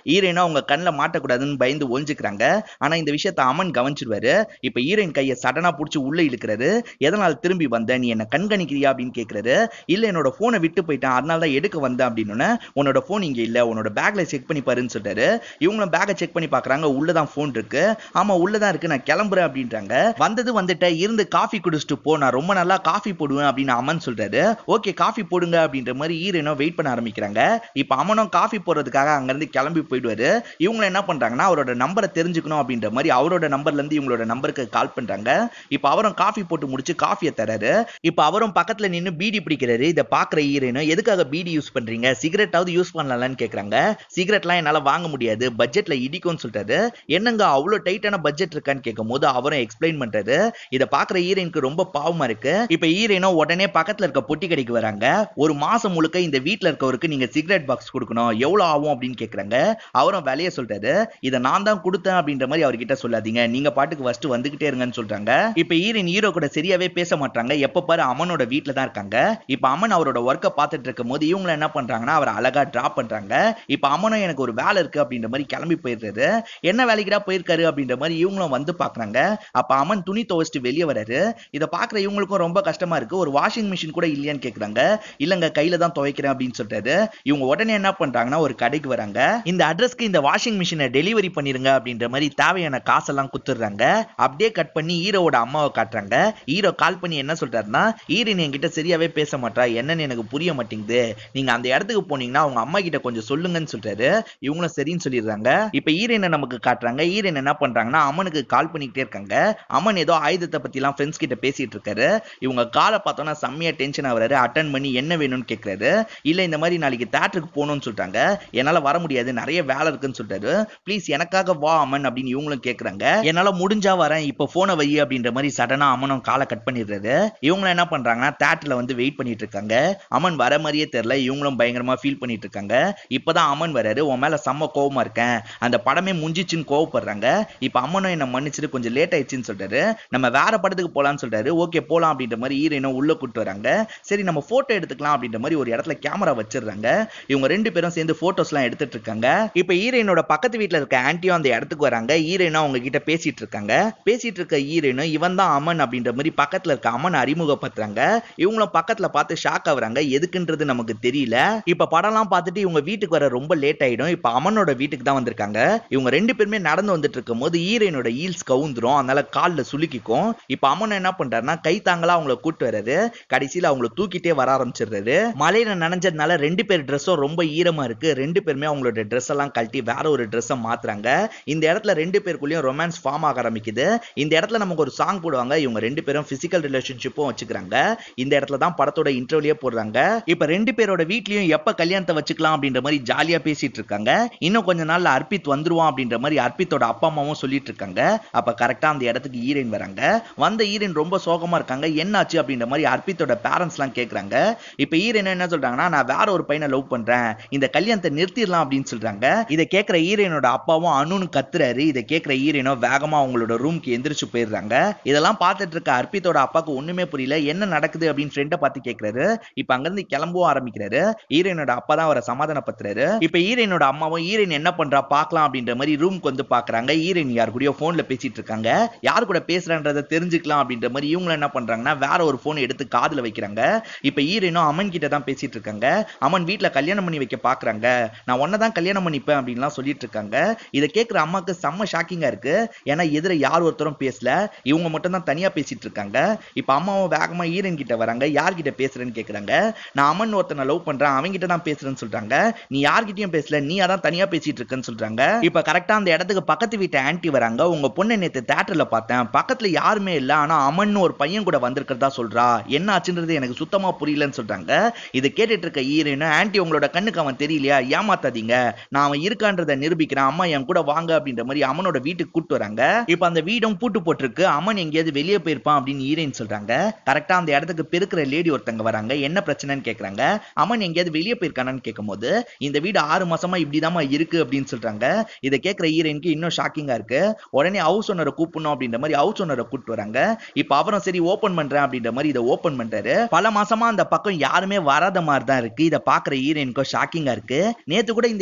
ஹீரோயினும் அவங்க கண்ணில் மாட்டக்கூடாதுன்னு பயந்து ஒழிஞ்சுக்கிறாங்க ஆனா இந்த விஷயத்த அமன் கவனிச்சிருவாரு இப்ப ஹீரோயின் கையை சடனா புடிச்சு உள்ள இழுக்கிறாரு எதனால் திரும்பி வந்த நீ என்ன கண்காணிக்கிறியா அப்படின்னு கேக்குறாரு இல்ல என்னோட போனை விட்டு போயிட்டேன் அதனால தான் எடுக்க வந்தேன் அப்படின்னு உன்னோட போன் இங்க இல்ல உன்னோட பேக்ல செக் பண்ணி பாருன்னு சொல்றாரு இவங்களும் பேக்கை செக் பண்ணி பாக்குறாங்க உள்ளதான் போன் இருக்கு ஆமா உள்ளதான் இருக்கு நான் கிளம்புறேன் அப்படின்றாங்க வந்தது வந்துட்ட இருந்து காஃபி குடிச்சிட்டு போ நான் ரொம்ப நல்லா காஃபி போடுவேன் அப்படின்னு அமன் சொல்றாரு ஓகே காஃபி போடுங்க அப்படின்ற மாதிரி ஹீரோயினும் வெயிட் பண்ண ஆரம்பிக்கிறாங்க இப்ப அமனும் காஃபி போடுறதுக்காக அங்கிருந்து கிளம்பி போயிடுவாரு இவங்க என்ன பண்றாங்கன்னா அவரோட நம்பரை தெரிஞ்சுக்கணும் அப்படின்ற மாதிரி அவரோட நம்பர்ல இருந்து இவங்களோட நம்பருக்கு கால் பண்றாங்க இப்ப அவரும் காஃபி போட்டு முடிச்சு காஃபியை தராரு இப்ப அவரும் பக்கத்துல நின்னு பீடி பிடிக்கிறாரு இதை பாக்குற ஹீரோயினும் எதுக்காக பீடி யூஸ் பண்றீங்க சிகரெட்டாவது யூஸ் பண்ணலாம்னு கேக்குறாங்க சிகரெட்லாம் என்னால வாங்க முடியாது பட்ஜெட்ல இடிக்கும்னு சொல்றாரு என்னங்க அவ்வளவு டைட்டான பட்ஜெட் இருக்கான்னு கேட்கும் போது அவரும் எக்ஸ்பிளைன் பண்றாரு இதை பாக்குற ஹீரோயினுக்கு ரொம்ப பாவமா இருக்கு இப்ப ஹீரோயினும் உடனே பக்கத்துல இருக்க பொட்டி கடைக்கு வராங்க ஒரு மாசம் முழுக்க இந்த வீட்ல இருக்கவருக்கு நீங்க சிகரெட் பாக்ஸ் கொடுக்கணும் எவ்வளவு ஆகும் அப்படின்னு கேக்குறாங்க அவரும் விலைய சொல்றாரு இதை நான் தான் கொடுத்தேன் அப்படின்ற மாதிரி அவர்கிட்ட சொல்லாதீங்க நீங்க பாட்டுக்கு ஃபர்ஸ்ட் வந்துகிட்டே இருங்கன்னு சொல்றாங்க இப்ப ஹீரோயின் ஹீரோ கூட சரியாவே பேச மாட்டாங்க எப்ப பாரு அம்மனோட வீட்ல தான் இருக்காங்க இப்ப அம்மன் அவரோட ஒர்க்கை பார்த்துட்டு இருக்கும் போது இவங்க என்ன பண்றாங்கன்னா அவரை அழகா டிராப் பண்றாங்க இப்ப அம்மனும் எனக்கு ஒரு வேலை இருக்கு அப்படின்ற மாதிரி கிளம்பி போயிடுறாரு என்ன வேலைக்குடா போயிருக்காரு அப்படின்ற மாதிரி இவங்களும் வந்து பாக்குறாங்க அப்ப அம்மன் துணி துவைச்சிட்டு வெளியே வராரு இதை பாக்குற இவங்களுக்கும் ரொம்ப கஷ்டமா இருக்கு ஒரு வாஷிங் மிஷின் கூட இல்லையான்னு கேக்குறாங்க இல்லங்க கையில தான் துவைக்கிறேன் அப்படின்னு சொல்றாரு இவங்க உடனே என்ன பண்றாங்கன்னா ஒரு கடைக்கு வராங்க இந்த அட்ரஸ்க்கு இந்த வாஷிங் மிஷினை டெலிவரி பண்ணிருங்க அப்படின்ற மாதிரி தேவையான காசெல்லாம் குத்துடுறாங்க அப்படியே கட் பண்ணி ஹீரோவோட அம்மாவை காட்டுறாங்க ஹீரோ கால் பண்ணி என்ன சொல்றாருன்னா ஹீரோயின் என்கிட்ட சரியாவே பேச மாட்டா என்னன்னு எனக்கு புரிய மாட்டேங்குது நீங்க அந்த இடத்துக்கு போனீங்கன்னா அவங்க அம்மா கிட்ட கொஞ்சம் சொல்லுங்கன்னு சொல்றாரு இவங்களும் சரின்னு சொல்லிடுறாங்க இப்ப ஹீரோயினை நமக்கு காட்டுறாங்க ஹீரோயின் என்ன பண்றாங்கன்னா அம்மனுக்கு கால் பண்ணிக்கிட்டே இருக்காங்க அம்மன் ஏதோ ஆயுதத்தை பத்தி எல்லாம் ஃப்ரெண்ட்ஸ் கிட்ட பேசிட்டு இருக்காரு இவங்க காலை பார்த்தோன்னா செம்மையா டென்ஷன் ஆகுறாரு அட்டன் பண்ணி என்ன வேணும்னு கேக்குறாரு இல்ல இந்த மாதிரி நாளைக்கு தேட்டருக்கு போகணும்னு சொல்லிட்டாங்க என்னால வர முடியாது நிறைய வேலை இருக்குன்னு சொல்றாரு ப்ளீஸ் எனக்காக வா அம்மன் அப்படின்னு இவங்களும் கேக்குறாங்க என்னால முடிஞ்சா வரேன் இப்போ போனை வை அப்படின்ற மாதிரி சடனா அம்மனும் காலை கட் பண்ணிடுறாரு இவங்களும் என்ன பண்றாங்கன்னா தேட்டர்ல வந்து வெயிட் பண்ணிட்டு இருக்காங்க அம்மன் வர மாதிரியே தெரியல இவங்களும் பயங்கரமா ஃபீல் பண்ணிட்டு இருக்காங்க இப்பதான் அம்மன் வராரு உன் மேல செம்ம கோவமா இருக்கேன் அந்த படமே முஞ்சிச்சுன்னு கோவப்படுறாங்க இப்ப அம்மனும் என்ன மன்னிச்சிட்டு கொஞ்சம் லேட் ஆயிடுச்சுன்னு சொல்றாரு நம்ம வேற படத்துக்கு போலாம்னு சொல்றாரு ஓகே போலாம் அப்படின்ற மாதிரி ஹீரோயினும் உள்ள கூட்டு வராங்க சரி நம்ம போட்டோ எடுத்துக்கலாம் அப்படின்ற மாதிரி ஒரு இடத்துல கேமரா வச்சிடுறாங்க இவங்க ரெண்டு பேரும் சேர்ந்து போட்டோஸ்லாம் எடுத்துட்டு இருக்காங்க இப்ப ஹீரோயினோட பக்கத்து வீட்ல இருக்க ஆன்ட்டியும் அந்த இடத்துக்கு வராங்க ஹீரோயினும் அவங்க கிட்ட பேசிட்டு இருக்காங்க பேசிட்டு இருக்க ஹீரோயினும் இவன் தான் அம்மன் அப்படின்ற மாதிரி பக்கத்துல இருக்க அம்மன் அறிமுகப்படுத்துறாங்க இவங்களும் பக்கத்துல பார்த்து ஷாக் ஆகுறாங்க எதுக்குன்றது நமக்கு தெரியல இப்ப படம்லாம் பார்த்துட்டு இவங்க வீட்டுக்கு வர ரொம்ப லேட் ஆயிடும் இப்ப அம்மனோட வீட்டுக்கு தான் வந்திருக்காங்க இவங்க ரெண்டு பேருமே நடந்து வந்துட்டு இருக்கும் போது ஹீரோயினோட ஈல்ஸ் கவுந்துரும் அதனால கால்ல சுலுக்கிக்கும் இப்ப அம்மன் என்ன பண்றாருன்னா கை தாங்களா அவங்கள கூட்டு வர்றாரு கடைசியில அவங்கள தூக்கிட்டே வர ஆரம்பிச்சிடுறாரு மலையில நனைஞ்சதுனால ரெண்டு பேர் ட்ரெஸ்ஸும் ரொம்ப ஈரமா இருக்கு ரெண்டு பேருமே அவங்களோட ட்ரெஸ் எல்லாம் கழட்டி வேற ஒரு ட்ரெஸ்ஸை மாத்துறாங்க இந்த இடத்துல ரெண்டு பேருக்குள்ளயும் ரொமான்ஸ் ஃபார்ம் ஆக ஆரம்பிக்குது இந்த இடத்துல நமக்கு ஒரு சாங் போடுவாங்க இவங்க ரெண்டு பேரும் பிசிக்கல் ரிலேஷன்ஷிப்பும் வச்சுக்கிறாங்க இந்த இடத்துல தான் படத்தோட இன்டர்வியூலே போடுறாங்க இப்ப ரெண்டு பேரோட வீட்லயும் எப்ப கல்யாணத்தை வச்சுக்கலாம் அப்படின்ற மாதிரி ஜாலியா பேசிட்டு இருக்காங்க இன்னும் கொஞ்ச நாள்ல அர்ப்பித் வந்துருவான் அப்படின்ற மாதிரி அர்ப்பித்தோட அப்பா அம்மாவும் சொல்லிட்டு இருக்காங்க அப்ப கரெக்டா அந்த இடத்துக்கு ஈரன் வராங்க வந்த ஈரன் ரொம்ப சோகமா இருக்காங்க என்னாச்சு அப்படின்ற மாதிரி அர்ப்பித்தோட பேரண்ட்ஸ் எல்லாம் கேக்குறாங்க இப்ப ஈரன் என்ன சொல்றாங்கன்னா நான் வேற ஒரு பையனை லவ் பண்றேன் இந்த கல்யாணத்தை நிறுத்திடலாம் அப்படின்னு சொல்றாங்க இதை கேட்கிற ஈரனோட அப்பாவும் அணுன்னு கத்துறாரு இதை கேட்கிற ஈரனோ வேகமா அவங்களோட ரூம்க்கு எந்திரிச்சு போயிடுறாங்க இதெல்லாம் பார்த்துட்டு இருக்க அர்ப்பித்தோட அப்பாக்கு ஒண்ணுமே புரியல என்ன நடக்குது அப்படின்னு ஃப்ரெண்டை பார்த்து கேட்கிறாரு இப்ப அங்கிருந்து கிளம்பவும் ஆரம்பிக்கிறாரு ஈரனோட அப்பா தான் அவரை சமாதானப்படுத்துறாரு இப்ப ஈரனோட அம்மாவும் ஈரன் என்ன பண்றா பார்க்கலாம் அப்படின்ற மாதிரி ரூம்க்கு வந்து பாக்குறாங்க ஈரன் யார் கூடயோ போன்ல பேசிட்டு இருக்காங்க யார் கூட பேசுறன்றதை தெரிஞ்சுக்கலாம் அப்படின்ற மாதிரி இவங்க என்ன பண்றாங்கன்னா வேற ஒரு போன் எடுத்து காதுல வைக்கிறாங்க இப்ப ஈரனும் அமன் கிட்ட தான் பேசிட்டு இருக்காங்க அமன் வீட்ல கல்யாணம் பண்ணி வைக்க பாக்குறாங்க நான் உன்னை தான் கல்யாணம் பண்ணிப்பேன் அப்படின்லாம் சொல்லிட்டு இருக்காங்க இதை கேட்கிற அம்மாக்கு செம்ம ஷாக்கிங்கா இருக்கு ஏன்னா எதிர யார் ஒருத்தரும் பேசல இவங்க மட்டும் தான் தனியா பேசிட்டு இருக்காங்க இப்ப அம்மாவும் வேகமா ஈரன் கிட்ட வராங்க யார்கிட்ட பேசுறேன்னு கேக்குறாங்க நான் அம்மன் ஒருத்தனை லவ் பண்றேன் அவங்க கிட்ட தான் பேசுறேன்னு சொல்றாங்க நீ யார்கிட்டயும் பேசல நீ அதான் தனியா பேசிட்டு இருக்கேன்னு சொல்றாங்க இப்ப கரெக்டா அந்த இடத்துக்கு பக்கத்து வீட்டு ஆன்ட்டி வராங்க உங்க பொண்ணை நேத்து தேட்டர்ல பார்த்தேன் பக்கத்துல யாருமே இல்ல ஆனா அம்மன் ஒரு பையன் கூட வந்திருக்கிறதா சொல்றா என்ன ஆச்சுன்றது எனக்கு சுத்தமா புரியலன்னு சொல்றாங்க இதை கேட்டுட்டு இருக்க ஈரனு ஆன்ட்டி உங்களோட கண்ணுக்கு அவன் தெரியலையா ஏமாத்தாதீங்க நான் அவன் இருக்கான்றதை நிரூபிக்கிறேன் அம்மா என் கூட வாங்க அப்படின்ற மாதிரி அம்மனோட வீட்டுக்கு கூட்டு வராங்க இப்ப அந்த வீடும் பூட்டு போட்டிருக்கு அம்மன் எங்கேயாவது வெளியே போயிருப்பான் அப்படின்னு ஈரன் சொல்றாங்க கரெக்டா அந்த இடத்துக்கு பெருக்கிற லேடி ஒருத்தங்க வராங்க என்ன பிரச்சனைன்னு கேக்குறாங்க அம்மன் எங்கேயாவது வெளியே போயிருக்கானான்னு கேட்கும்போது இந்த வீடு ஆறு மாசமா இப்படிதாம்மா இருக்கு அப்படின்னு சொல்றாங்க இதை கேட்கிற ஈரனுக்கு இன்னும் ஷாக்கிங்கா இருக்கு உடனே ஹவுஸ் ஓனரை கூப்பிடணும் அப்படின்ற மாதிரி ஹவுஸ் ஓனரை கூப்பிட்டு வராங்க இப்ப அவரும் சரி ஓபன் பண்றேன் அப்படின்ற மாதிரி இதை ஓபன் பண்றாரு பல மாசமா அந்த பக்கம் யாருமே வராத மாதிரி தான் இருக்கு இதை பாக்குற ஈரனுக்கும் ஷாக்கிங்கா இருக்கு நேத்து கூட இந்த இடத்துக்கு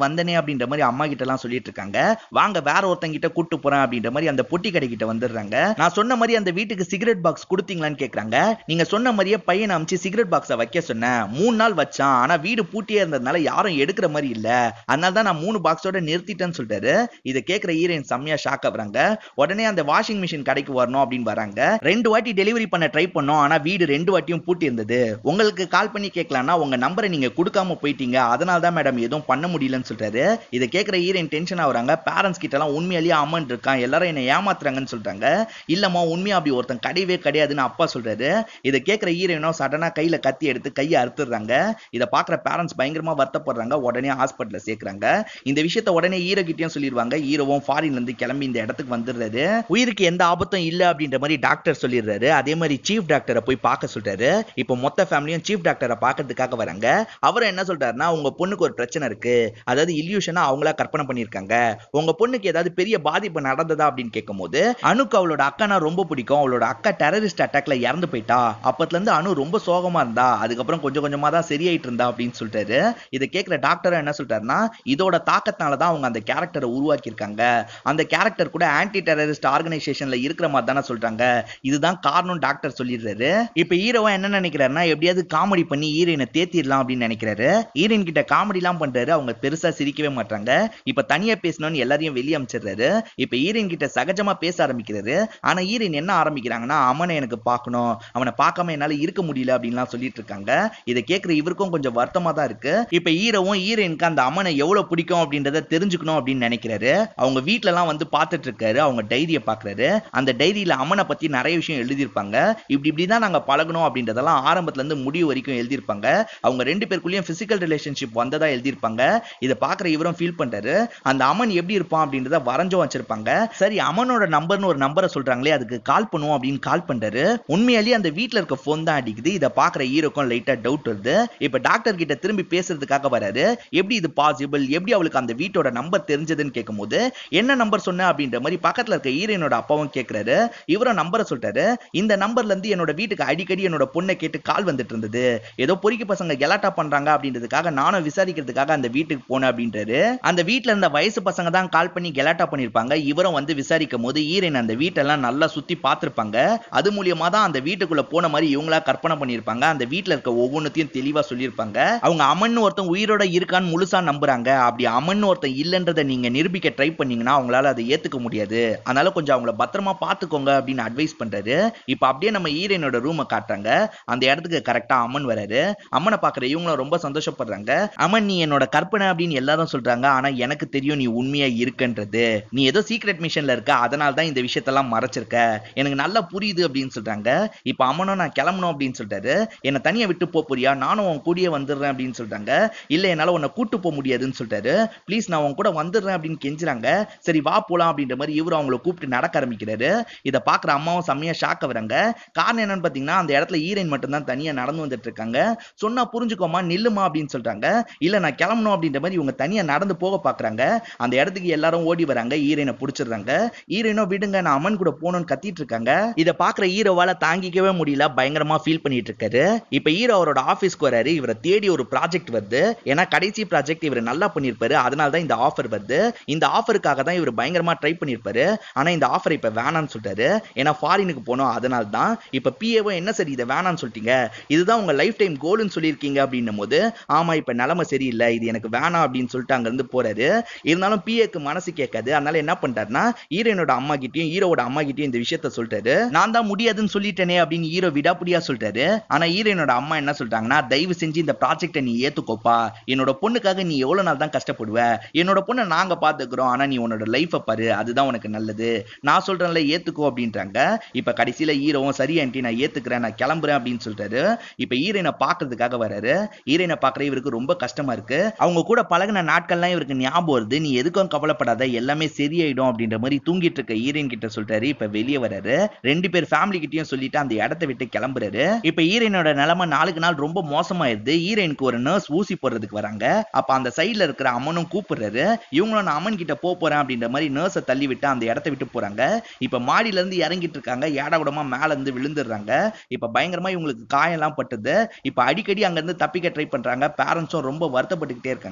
வந்தனே அப்படின்ற மாதிரி அம்மா கிட்ட எல்லாம் சொல்லிட்டு இருக்காங்க வாங்க வேற ஒருத்தங்கிட்ட கூட்டு போறேன் அப்படின்ற மாதிரி அந்த பொட்டி கடை கிட்ட வந்துடுறாங்க நான் சொன்ன மாதிரி அந்த வீட்டுக்கு சிகரெட் பாக்ஸ் கொடுத்தீங்களான்னு கேக்குறாங்க நீங்க சொன்ன மாதிரியே பையனை அமிச்சு சிகரெட் பாக்ஸை வைக்க சொன்னேன் மூணு நாள் வச்சான் ஆனா வீடு பூட்டியே இருந்ததுனால யாரும் எடுக்கிற மாதிரி இல்ல அதனால தான் நான் மூணு பாக்ஸோட நிறுத்திட்டேன்னு சொல்லிட்டாரு இதை கேட்கிற ஹீரோயின் செம்மையா ஷாக் ஆகுறாங்க உடனே அந்த வாஷிங் மிஷின் கடைக்கு வரணும் அப்படின்னு வராங்க ரெண்டு வாட்டி டெலிவரி பண்ண ட்ரை பண்ணோம் ஆனா வீடு ரெண்டு வாட்டியும் பூட்டி இருந்தது உங்களுக்கு கால் பண்ணி கேட்கலாம்னா உங்க நம்பரை நீங்க கொடுக்காம போயிட்டீங்க அதனால தான் மேடம் எதுவும் பண்ண முடியலன்னு சொல்றாரு இதை கேட்கிற ஹீரோயின் டென்ஷன் ஆகுறாங்க பேரண்ட்ஸ் கிட்ட எல்லாம் உண்மையாலேயே அமௌண்ட் இருக்கான் எல்லாரும் என்ன ஏமாத்துறாங்கன்னு சொல்றாங்க இல்லம்மா உண்மையா அப்படி ஒருத்தன் கிடையவே கிடையாதுன்னு அப்பா சொல்றாரு இதை கேட்கிற ஹீரோயினோ சடனா கையில கத்தி எடுத்து கையை அறுத்துடுறாங்க இதை பாக்குற பேரண்ட்ஸ் பயங்கரமா வருத்தப்படுறாங்க உடனே ஹாஸ்பிட்டல்ல சேர்க்கறாங்க இந்த விஷயத்த உடனே ஹீரோ கிட்டயும் சொல்லிடுவாங்க ஹீரோவும் ஃபாரின்ல இருந்து கிளம்பி இந்த இடத்துக்கு வந்துடுறாரு உயிருக்கு எந்த ஆபத்தும் இல்ல அப்படின்ற மாதிரி டாக்டர் சொல்லிடுறாரு அதே மாதிரி சீஃப் டாக்டரை போய் பார்க்க சொல்றாரு இப்போ மொத்த ஃபேமிலியும் சீஃப் டாக்டரை பார்க்கறதுக்காக வராங்க அவர் என்ன சொல்றாருன்னா உங்க பொண்ணுக்கு ஒரு பிரச்சனை இருக்கு அதாவது இல்யூஷனா அவங்களா கற்பனை பண்ணிருக்காங்க உங்க பொண்ணுக்கு ஏதாவது பெரிய பாதிப்பு நடந்ததா அப்படின்னு கேட்கும்போது அணுக்கு அவளோட அக்கானா ரொம்ப பிடிக்கும் அவளோட அக்கா டெரரிஸ்ட் அட்டாக்ல இறந்து போயிட்டா அப்பத்துல இருந்து அணு ரொம்ப சோகமா இருந்தா அதுக்கப்புறம் கொஞ்சம் கொஞ்சமா தான் சரியாயிட்டு இருந்தா அப்படின்னு சொல்லிட்டாரு இதை கேட்கிற டாக்டர் என்ன சொல்றாருன்னா இதோட தாக்கத்தினால தான் அவங்க அந்த கேரக்டரை உருவாக்கியிருக்காங்க அந்த கேரக்டர் கூட ஆன்டி டெரரிஸ்ட் ஆர்கனைசேஷன்ல இருக்கிற மாதிரி தானே சொல்றாங்க இதுதான் காரணம் டாக்டர் சொல்லிடுறாரு இப்ப ஹீரோவா என்ன நினைக்கிறாருன்னா எப்படியாவது காமெடி பண்ணி ஹீரோயினை தேத்திடலாம் அப்படின்னு நினைக்கிறாரு ஹீரோயின் கிட்ட காமெடி எல்லாம் பண்றாரு அவங்க பெருசா சிரிக்கவே மாட்டாங்க இப்ப தனியா பேசணும்னு எல்லாரையும் வெளியே அமைச்சிடுறாரு இப்ப ஹீரோயின் கிட்ட சகஜமா பேச ஆரம்பிக்கிறாரு ஆனா ஹீரோயின் என்ன ஆரம்பிக்கிறாங்கன்னா அவனை எனக்கு பார்க்கணும் அவனை பார்க்காம என்னால இருக்க முடியல அப்படின்லாம் சொல்லிட்டு இருக்காங்க இதை கேட்கிற இவருக்கும் கொஞ்சம் வருத்தமா தான் இருக்கு இப்ப ஹீரோவும் ஹீரோயினுக்கு அந்த அம்மனை எவ்வளவு பிடிக்கும் அப்படின்றத தெரிஞ்சுக்கணும் அப்படின்னு நினைக்கிறாரு அவங்க வீட்ல எல்லாம் வந்து பார்த்துட்டு இருக்காரு அவங்க டைரியை பாக்குறாரு அந்த டைரியில அம்மனை பத்தி நிறைய விஷயம் எழுதியிருப்பாங்க இப்படி இப்படி தான் நாங்க பழகணும் அப்படின்றதெல்லாம் ஆரம்பத்துல இருந்து முடிவு வரைக்கும் எழுதியிருப்பாங்க அவங்க ரெண்டு பேருக்குள்ளேயும் பிசிக்கல் ரிலேஷன்ஷிப் வந்ததா எழுதியிருப்பாங்க இதை பாக்குற இவரும் ஃபீல் பண்றாரு அந்த அமன் எப்படி இருப்பான் அப்படின்றத வரைஞ்சும் வச்சிருப்பாங்க சரி அமனோட நம்பர்னு ஒரு நம்பரை சொல்றாங்களே அதுக்கு கால் பண்ணுவோம் அப்படின்னு கால் பண்றாரு உண்மையாலேயே அந்த வீட்ல இருக்க போன் தான் அடிக்குது இதை பாக்குற ஹீரோக்கும் லைட்டா டவுட் வருது இப்ப டாக்டர் கிட்ட திரும்பி பேசுறதுக்காக வராரு எப்படி இது பாசிபிள் எப்படி அவளுக்கு அந்த வீட்டோட நம்பர் தெரிஞ்சதுன்னு கேட்கும்போது என்ன நம்பர் சொன்ன அப்படின்ற மாதிரி பக்கத்துல இருக்க ஹீரோனோட அப்பாவும் கேட்கிறாரு இவரும் நம்பரை சொல்லிட்டாரு இந்த நம்பர்ல இருந்து என்னோட வீட்டுக்கு அடிக்கடி என்னோட பொண்ணை கேட்டு கால் வந்துட்டு இருந்தது ஏதோ பொறிக்கு பசங்க கெலாட்டா பண்றாங்க அப்படின்றதுக்காக நானும் விசாரிக்கிறதுக்காக அந்த வீட்டுக்கு போனேன் அப்படின்றாரு அந்த வீட்ல இருந்த வயசு பசங்க தான் கால் பண்ணி கெலாட்டா பண்ணிருப்பாங்க இவரும் வந்து விசாரிக்கும் போது ஈரன் அந்த வீட்டெல்லாம் நல்லா சுத்தி பார்த்திருப்பாங்க அது மூலியமா தான் அந்த வீட்டுக்குள்ள போன மாதிரி இவங்களா கற்பனை பண்ணிருப்பாங்க அந்த வீட்ல இருக்க ஒவ்வொன்றுத்தையும் தெளிவா சொல்லியிருப்பாங்க அவங்க அமன் ஒருத்தன் உயிரோட இருக்கான்னு முழுசா நம்புறாங்க அப்படி அமன் ஒருத்தன் இல்லைன்றதை நீங்க நிரூபிக்க ட்ரை பண்ணீங்கன்னா அவங்களால அதை ஏத்துக்க முடியாது அதனால கொஞ்சம் அவங்கள பத்திரமா பாத்துக்கோங்க அப்படின்னு அட்வைஸ் பண்றாரு இப்ப அப்படியே நம்ம ஈரனோட ரூமை காட்டுறாங்க அந்த இடத்துக்கு கரெக்டா அம்மன் வராரு அம்மனை பாக்குற இவங்களும் ரொம்ப சந்தோஷப்படுறாங்க அம்மன் நீ என்னோட கற்பனை அப்படின்னு எல்லாரும் சொல்றாங்க ஆனா எனக்கு தெரியும் நீ உண்மையா இருக்குன்றது நீ ஏதோ சீக்ரெட் மிஷன்ல இருக்க அதனால தான் இந்த விஷயத்தெல்லாம் மறைச்சிருக்க எனக்கு நல்லா புரியுது அப்படின்னு சொல்றாங்க இப்ப அம்மனும் நான் கிளம்பணும் அப்படின்னு சொல்லிட்டாரு என்னை தனியா விட்டு போக போறியா நானும் உன் கூடயே வந்துடுறேன் அப்படின்னு சொல்றாங்க இல்ல என்னால உன்னை கூட்டு போக முடியாதுன்னு சொல்லிட்டாரு ப்ளீஸ் நான் உன் கூட வந்துடுறேன் அப்படின்னு கெஞ்சுறாங்க சரி வா போலாம் அப்படின்ற மாதிரி இவரு அவங்கள கூப்பிட்டு நடக்க ஆரம்பிக்கிறாரு இதை பாக்குற அம்மாவும் செம்மையா ஷாக்க வராங்க காரணம் என்னன்னு பாத்தீங்கன்னா அந்த இடத்துல ஈரன் மட்டும் தான் தனியா நடந்து வந்துட்டு இருக்காங்க சொன்னா புரிஞ்சுக்கோமா நில்லுமா அப்படின்னு சொல்றாங்க இல்ல நான் கிளம்பணும் அப்படின்ற மாதிரி இவங்க தனியா நடந்து போக பாக்குறாங்க அந்த இடத்துக்கு எல்லாரும் ஓடி வராங்க ஈரனை புடிச்சிடுறாங்க ஈரனோ விடுங்க நான் அம்மன் கூட போகணும்னு கத்திட்டு இருக்காங்க இதை பாக்குற ஹீரோவால தாங்கிக்கவே முடியல பயங்கரமா ஃபீல் பண்ணிட்டு இருக்காரு இப்ப ஹீரோ அவரோட ஆபீஸ்க்கு வராரு இவரை தேடி ஒரு ப்ராஜெக்ட் வருது ஏன்னா கடைசி ப்ராஜெக்ட் இவர் நல்லா பண்ணிருப்பாரு அதனால தான் இந்த ஆஃபர் வருது இந்த ஆஃபருக்காக தான் இவர் பயங்கரமா ட்ரை பண்ணிருப்பாரு ஆனா இந்த ஆஃபர் இப்ப வேணாம்னு சொல்லிட்டாரு ஏன்னா ஃபாரினுக்கு போனோம் அதனால தான் இப்ப பிஏவோ என்ன சரி இதை வேணாம்னு சொல்லிட்டீங்க இதுதான் உங்க லைஃப் டைம் கோல்னு சொல்லியிருக்கீங்க அப்படின்னும் போது ஆமா இப்ப நிலைமை சரியில்லை இது எனக்கு வேணாம் அப்படின்னு சொல்லிட்டு அங்க இருந்து போறாரு இருந்தாலும் பிஏக்கு மனசு கேட்காது அதனால என்ன பண்ணிட்டாருன்னா ஹீரோனோட அம்மா கிட்டயும் ஹீரோட அம்மா கிட்டயும் இந்த விஷயத்த சொல்லிட்டாரு நான் தான் முடியாதுன்னு சொல்லிட்டேனே அப்படின்னு ஹீரோ விடாப்புடியா சொல்லிட்டாரு ஆனா ஹீரோனோட அம்மா என்ன சொல்றாங்கன்னா தயவு செஞ்சு இந்த ப்ராஜெக்டை நீ ஏத்துக்கோப்பா என்னோட பொண்ணுக்காக நீ எவ்வளவு நாள் தான் கஷ்டப்படுவ என்னோட பொண்ணை நாங்க பாத்துக்கிறோம் ஆனா நீ உன்னோட லைஃபை பாரு அதுதான் உனக்கு நல்லது நான் சொல்றேன்ல ஏத்துக்கோ அப்படின்றாங்க இப்ப கடைசியில ஹீரோவும் சரி ஆண்டி நான் ஏத்துக்கிறேன் நான் கிளம்புறேன் அப்படின்னு சொல்லிட்டாரு இப்ப ஹீரோனை பாக்குறதுக்காக வராரு ஹீரோனை பாக்குற இவருக்கு ரொம்ப கஷ்டமா இருக்கு அவங்க கூட பழகின நாட்கள்லாம் இவருக்கு ஞாபகம் வருது நீ எதுக்கும் கவலைப்படாத எல்லாமே சரியாயிடும் அப்படின்ற மாதிரி தூங்கிட்டு இருக்க ஹீரோயின் கிட்ட சொல்றாரு இப்ப வெளியே வராரு ரெண்டு பேர் ஃபேமிலி கிட்டயும் சொல்லிட்டு அந்த இடத்த விட்டு கிளம்புறாரு இப்ப ஹீரோயினோட நிலைமை நாளுக்கு நாள் ரொம்ப மோசமாயிருது ஹீரோயினுக்கு ஒரு நர்ஸ் ஊசி போடுறதுக்கு வராங்க அப்ப அந்த சைடுல இருக்கிற அம்மனும் கூப்பிடுறாரு இவங்களும் நான் அம்மன் கிட்ட போக போறேன் அப்படின்ற மாதிரி நர்ஸை தள்ளி விட்டு அந்த இடத்த விட்டு போறாங்க இப்ப மாடியில இருந்து இறங்கிட்டு இருக்காங்க ஏடா கூடமா மேல இருந்து விழுந்துடுறாங்க இப்ப பயங்கரமா இவங்களுக்கு காயம் எல்லாம் பட்டுது இப்ப அடிக்கடி அங்க இருந்து தப்பிக்க ட்ரை பண்றாங்க பேரண்ட்ஸும் ரொம்ப வருத்தப்பட்டுக்கிட்டே இருக்காங்க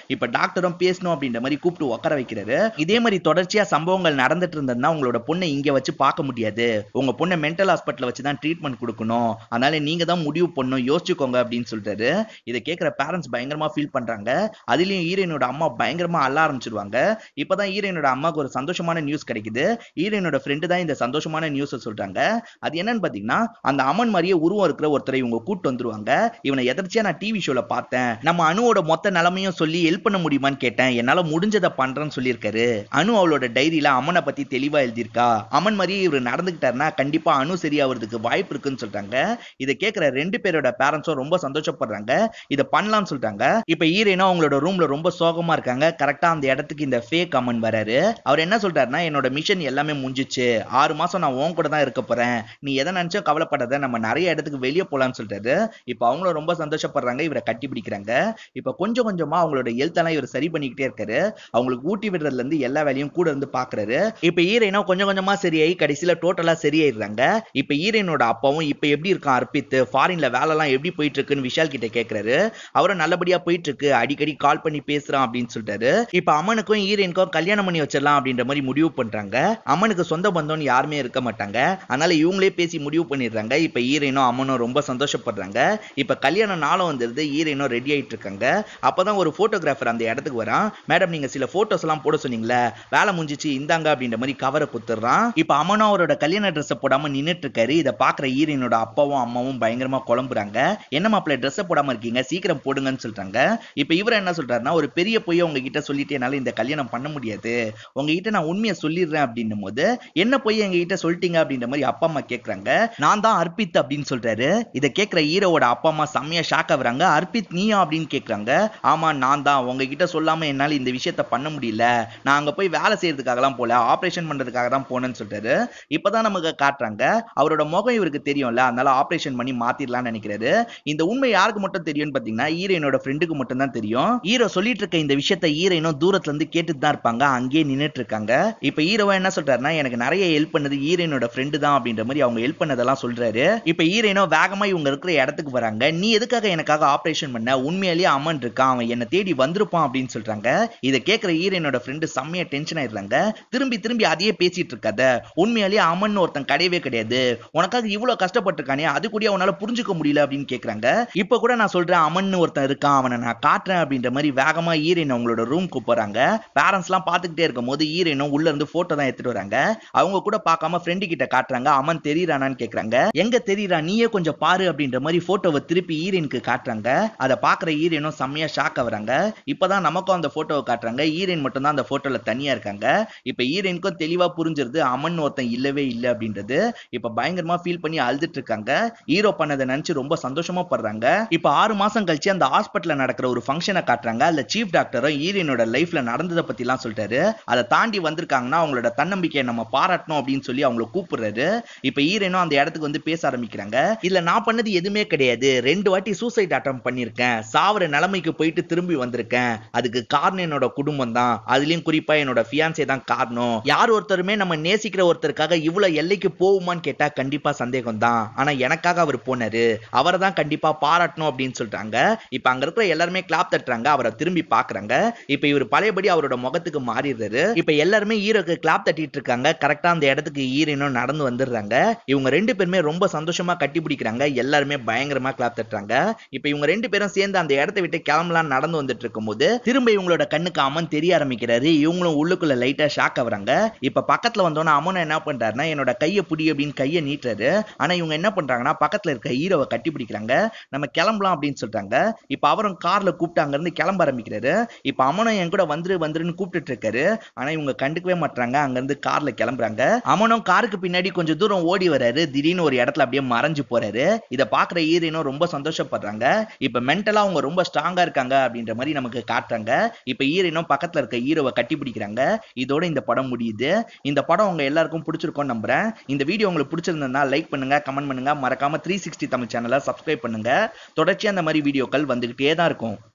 இப்ப டாக்டரும் பேசணும் அப்படின்ற மாதிரி கூப்பிட்டு உட்கார வைக்கிறாரு இதே மாதிரி தொடர்ச்சியா சம்பவங்கள் நடந்துட்டு இருந்ததுன்னா உங்களோட பொண்ணை இங்க வச்சு பார்க்க முடியாது உங்க பொண்ணை மென்டல் ஹாஸ்பிட்டல் வச்சு தான் ட்ரீட்மெண்ட் கொடுக்கணும் அதனால நீங்க தான் முடிவு பண்ணணும் யோசிச்சுக்கோங்க அப்படின்னு சொல்லிட்டாரு இதை கேட்கிற பேரண்ட்ஸ் பயங்கரமா ஃபீல் பண்றாங்க அதுலயும் ஹீரோயினோட அம்மா பயங்கரமா அள்ள ஆரம்பிச்சிருவாங்க இப்பதான் ஹீரோயினோட அம்மாவுக்கு ஒரு சந்தோஷமான நியூஸ் கிடைக்குது ஹீரோயினோட ஃப்ரெண்டு தான் இந்த சந்தோஷமான நியூஸ் சொல்றாங்க அது என்னன்னு பாத்தீங்கன்னா அந்த அம்மன் மாதிரியே உருவம் இருக்கிற ஒருத்தரை இவங்க கூட்டு வந்துருவாங்க இவனை எதர்ச்சியா நான் டிவி ஷோல பார்த்தேன் நம்ம அணுவோட மொத்த நிலைமையும் சொல்லி ஹெல்ப் பண்ண முடியுமான்னு கேட்டேன் என்னால முடிஞ்சதை பண்றேன்னு சொல்லியிருக்காரு அனு அவளோட டைரியில அம்மனை பத்தி தெளிவா எழுதியிருக்கா அம்மன் மாதிரியே இவர் நடந்துக்கிட்டாருன்னா கண்டிப்பா அணு சரியாகிறதுக்கு வாய்ப்பு இருக்குன்னு சொல்றாங்க இதை கேட்கிற ரெண்டு பேரோட பேரண்ட்ஸும் ரொம்ப சந்தோஷப்படுறாங்க இதை பண்ணலாம்னு சொல்றாங்க இப்ப ஈரேனா அவங்களோட ரூம்ல ரொம்ப சோகமா இருக்காங்க கரெக்டா அந்த இடத்துக்கு இந்த ஃபேக் அம்மன் வராரு அவர் என்ன சொல்றாருன்னா என்னோட மிஷன் எல்லாமே முடிஞ்சிச்சு ஆறு மாசம் நான் உன் கூட தான் இருக்க போறேன் நீ எதை நினைச்சும் கவலைப்படாத நம்ம நிறைய இடத்துக்கு வெளியே போலாம்னு சொல்றாரு இப்ப அவங்களும் ரொம்ப சந்தோஷப்படுறாங்க இவரை கட்டி பிடிக்கிறாங்க இப்ப கொஞ்சம் கொஞ்சமா அவங்களோட ஹெல்த் எல்லாம் இவர் சரி பண்ணிக்கிட்டே இருக்காரு அவங்களுக்கு ஊட்டி விடுறதுல இருந்து எல்லா வேலையும் கூட இருந்து பாக்குறாரு இப்ப ஈரேனா கொஞ்சம் கொஞ்சமா சரியாயி கடைசியில டோட்டலா சரியாயிடுறாங்க இப்ப ஈரேனோட அப்பாவும் இப்ப எப்படி இருக்கான் அர்ப்பித் ஃபாரின்ல வேலை எல்லாம் எப்படி போயிட்டு இருக்குன்னு விஷால் கிட்ட கேக்குறாரு அவரும் நல்லபடியா போயிட்டு இருக்கு அடிக்கடி கால் பண்ணி பேசுறான் அப்படின்னு சொல்லிட்டாரு இப்ப அம்மனுக்கும் ஈரேனுக்கும் கல்யாணம் பண்ணி வச்சிடலாம் அப்படின்ற மாதிரி முடிவு பண்றாங்க அம்மனுக்கு சொந்த பந்தம்னு யாருமே இருக்க மாட்டாங்க அதனால இவங்களே பேசி முடிவு பண்ணிடுறாங்க இப்ப ஈரேனும் அம்மனும் ரொம்ப சந்தோஷப்படுறாங்க இப்ப கல்யாண நாளும் வந்துருது ஈரேனும் ரெடி ஆயிட்டு இருக்காங்க அப்பதான் ஒரு போட்டோகிராஃபர் அந்த இடத்துக்கு வரான் மேடம் நீங்க சில போட்டோஸ் எல்லாம் போட சொன்னீங்களே வேலை முடிஞ்சிச்சு இந்தாங்க அப்படின்ற மாதிரி கவரை குத்துறான் இப்ப அம்மனும் அவரோட கல்யாண ட்ரெஸ் போடாம நின்னுட்டு இருக்காரு இதை பாக்குற ஈரனோட அப்பாவும் அம்மாவும் பயங்கரமா குழம்புறாங்க என்ன மாப்பிள்ள ட்ரெஸ் போடாம இருக்கீங்க சீக்கிரம் போடுங்கன்னு சொல்றாங்க இப்ப இவர் என்ன சொல்றாருன்னா ஒரு பெரிய பொய்ய உங்ககிட்ட சொல்லிட்டு என்னால இந்த கல்யாணம் பண்ண முடியாது உங்ககிட்ட நான் உண்மையை சொல்லிடுறேன் அப்படின்னும் போது என்ன பொய் எங்ககிட்ட சொல்லிட்டீங்க அப்படின்ற மாதிரி அப்பா அம்மா கேக்குறாங்க நான் தான் அர்ப்பித் அப்படின்னு சொல்றாரு இதை கேட்கிற ஹீரோவோட அப்பா அம்மா செம்மையா ஷாக் ஆகுறாங்க அர்ப்பித் நீயா அப்படின்னு கேக்குறாங்க ஆமா நான் தான் உங்ககிட்ட சொல்லாம என்னால இந்த விஷயத்த பண்ண முடியல நான் அங்க போய் வேலை செய்யறதுக்காகலாம் போல ஆபரேஷன் பண்றதுக்காக தான் போனேன்னு சொல்றாரு இப்பதான் நமக்கு காட்டுறாங்க அவரோட முகம் இவருக்கு தெரியும்ல அதனால ஆபரேஷன் பண்ணி மாத்திரலாம்னு நினைக்கிறாரு இந்த உண்மை யாருக்கு மட்டும் தெரியும்னு பாத்தீங்கன்னா ஹீரோயினோட ஃப்ரெண்டுக்கு மட்டும் தான் தெரியும் ஹீரோ சொல்லிட்டு இருக்க இந்த விஷயத்த ஹீரோயினும் தூரத்துல இருந்து கேட்டுட்டு தான் இருப்பாங்க அங்கேயே நின்னுட்டு இருக்காங்க இப்ப ஹீரோவா என்ன சொல்றாருன்னா எனக்கு நிறைய ஹெல்ப் பண்ணது ஹீரோயினோட ஃப்ரெண்டு தான் அப்படின்ற மாதிரி அவங்க ஹெல்ப் பண்ணதெல்லாம் சொல்றாரு இப்ப ஹீரோயினோ வேகமா இவங்க இருக்கிற இடத்துக்கு வராங்க நீ எதுக்காக எனக்காக ஆபரேஷன் பண்ண உண்மையிலேயே அம்மன் இருக்கான் அவன் என்ன தேடி வந்திருப்பான் அப்படின்னு சொல்றாங்க இதை கேட்கிற ஹீரோயினோட ஃப்ரெண்டு செம்மையா டென்ஷன் ஆயிடுறாங்க திரும்பி திரும்பி அதையே பேசிட்டு இருக்காத உண்மையிலேயே அம்மன் ஒருத்தன் கிடையவே கிடையாது உனக்காக இவ்வளவு கஷ்டப்பட்டிருக்கானே அது கூட உன்னால புரிஞ்சுக்க முடியல அப்படின்னு கேக்குறாங்க இப்ப கூட நான் சொல்றேன் அம்மன் ஒருத்தன் இருக்கான் அவனை நான் காட்டுறேன் அப்படின்ற மாதிரி வேகமா ஈரன் அவங்களோட ரூம்க்கு போறாங்க பேரண்ட்ஸ் எல்லாம் பாத்துக்கிட்டே இருக்கும் போது ஈரனும் உள்ள இருந்து போட்டோ தான் எடுத்துட்டு வராங்க அவங்க கூட பார்க்காம ஃப்ரெண்டு கிட்ட காட்டுறாங்க அம்மன் தெரியறானான்னு கேக்குறாங்க எங்க தெரியறா நீயே கொஞ்சம் பாரு அப்படின்ற மாதிரி போட்டோவை திருப்பி ஈரனுக்கு காட்டுறாங்க அதை பாக்குற ஈரனும் செம்மையா ஷாக் ஆகுறாங்க இப்பதான் நமக்கும் அந்த போட்டோவை காட்டுறாங்க ஈரன் மட்டும் தான் அந்த போட்டோல தனியா இருக்காங்க இப்ப ஈரனுக்கும் தெளிவா புரிஞ்சிருது அம்மன் ஒருத்தன் இல்லவே இல்லை அப்படின்றது இப்ப பயங்கரமா ஃபீல் பண்ணி அழுதுட்டு இருக்காங்க ஹீரோ பண்ணதை நினைச்சு ரொம்ப சந்தோஷமா படுறாங்க இப்ப ஆறு மாசம் கழிச்சு அந்த ஹாஸ்பிட்டல்ல நடக்கிற ஒரு ஃபங்க்ஷனை காட்டுறாங்க அதுல சீஃப் டாக்டரும் ஈரனோட லைஃப்ல நடந்ததை பத்தி எல்லாம் சொல்லிட்டாரு அதை தாண்டி வந்திருக்காங்கன்னா அவங்களோட தன்னம்பிக்கையை நம்ம பாராட்டணும் அப்படின்னு சொல்லி அவங்கள கூப்பிடுறாரு இப்ப ஈரனும் அந்த இடத்துக்கு வந்து பேச ஆரம்பிக்கிறாங்க இல்ல நான் பண்ணது எதுவுமே கிடையாது ரெண்டு வாட்டி சூசைட் அட்டம் பண்ணிருக்கேன் சாவர நிலைமைக்கு போயிட்டு திரும்பி வந்திருக்கேன் அதுக்கு காரணம் என்னோட குடும்பம் தான் அதுலயும் குறிப்பா என்னோட ஃபியான்சே தான் காரணம் யார் ஒருத்தருமே நம்ம நேசிக்கிற ஒருத்தருக்காக இவ்வளவு எல்லைக்கு போகுமான்னு கேட்டா கண்டிப்பா சந்தேகம் தான் ஆனா எனக்காக அவர் போனாரு அவரை தான் கண்டிப்பா பாராட்டணும் அப்படின்னு சொல்றாங்க இப்ப அங்க இருக்கிற எல்லாருமே கிளாப் தட்டுறாங்க அவரை திரும்பி பாக்குறாங்க இப்ப இவர் பழையபடி அவரோட முகத்துக்கு மாறிடுறாரு இப்ப எல்லாருமே ஹீரோக்கு கிளாப் தட்டிட்டு இருக்காங்க கரெக்டா அந்த இடத்துக்கு ஹீரோனும் நடந்து வந்துடுறாங்க இவங்க ரெண்டு பேருமே ரொம்ப சந்தோஷமா கட்டி பிடிக்கிறாங்க எல்லாருமே பயங்கரமா கிளாப் தட்டுறாங்க இப்ப இவங்க ரெண்டு பேரும் சேர்ந்து அந்த இடத்தை விட்டு கிளம்பலாம் நடந்து வந்துட்டு இருக்கும்போது திரும்ப இவங்களோட கண்ணுக்கு அம்மன் தெரிய ஆரம்பிக்கிறாரு இவங்களும் உள்ளுக்குள்ள லைட்டா ஷாக் ஆகுறாங்க இப்ப பக்கத்துல வந்தோன்னா அம்மன் என்ன பண்றாருன்னா என்னோட கையை புடி அப்படின்னு கையை நீட்டுறாரு ஆனா இவங்க என்ன பண்றாங்கன்னா பக்கத்துல இருக்க ஹீரோவை கட்டி பிடிக்கிறாங்க நம்ம கிளம்பலாம் அப்படின்னு சொல்றாங்க இப்ப அவரும் கார்ல கூப்பிட்டு அங்க இருந்து கிளம்ப ஆரம்பிக்கிறாரு இப்ப அம்மனும் என் கூட வந்துரு வந்துருன்னு கூப்பிட்டுட்டு இருக்காரு ஆனா இவங்க கண்டுக்கவே மாட்டாங்க அங்க இருந்து கார்ல கிளம்புறாங்க அம்மனும் காருக்கு பின்னாடி கொஞ்சம் தூரம் ஓடி வராரு திடீர்னு ஒரு இடத்துல அப்படியே மறைஞ்சு போறாரு இதை பாக்குற ஹீரோனும் ரொம்ப சந்தோஷப்படுறாங்க இப்ப மென்டலா அவங்க ரொம்ப ஸ்ட்ராங்கா இருக்காங்க அப்படின்ற மாதிரி நமக்கு காட்டுறாங்க இப்ப ஹீரோனும் பக்கத்துல இருக்க ஹீரோவை கட்டி பிடிக்கிறாங்க இதோட இந்த படம் முடியுது இந்த படம் உங்க எல்லாருக்கும் பிடிச்சிருக்கும் நம்புறேன் இந்த வீடியோ உங்களுக்கு பிடிச்சிருந்தா லைக் பண்ணுங்க கமெண்ட் பண்ணுங்க மறக்காம த்ரீ சிக்ஸ்டி தமிழ் சேனலை சப்ஸ்கிரைப் பண்ணுங்க தொடர்ச்சியா அந்த மாதிரி வீடியோக்கள் வந்துகிட்டே தான் இருக்கும்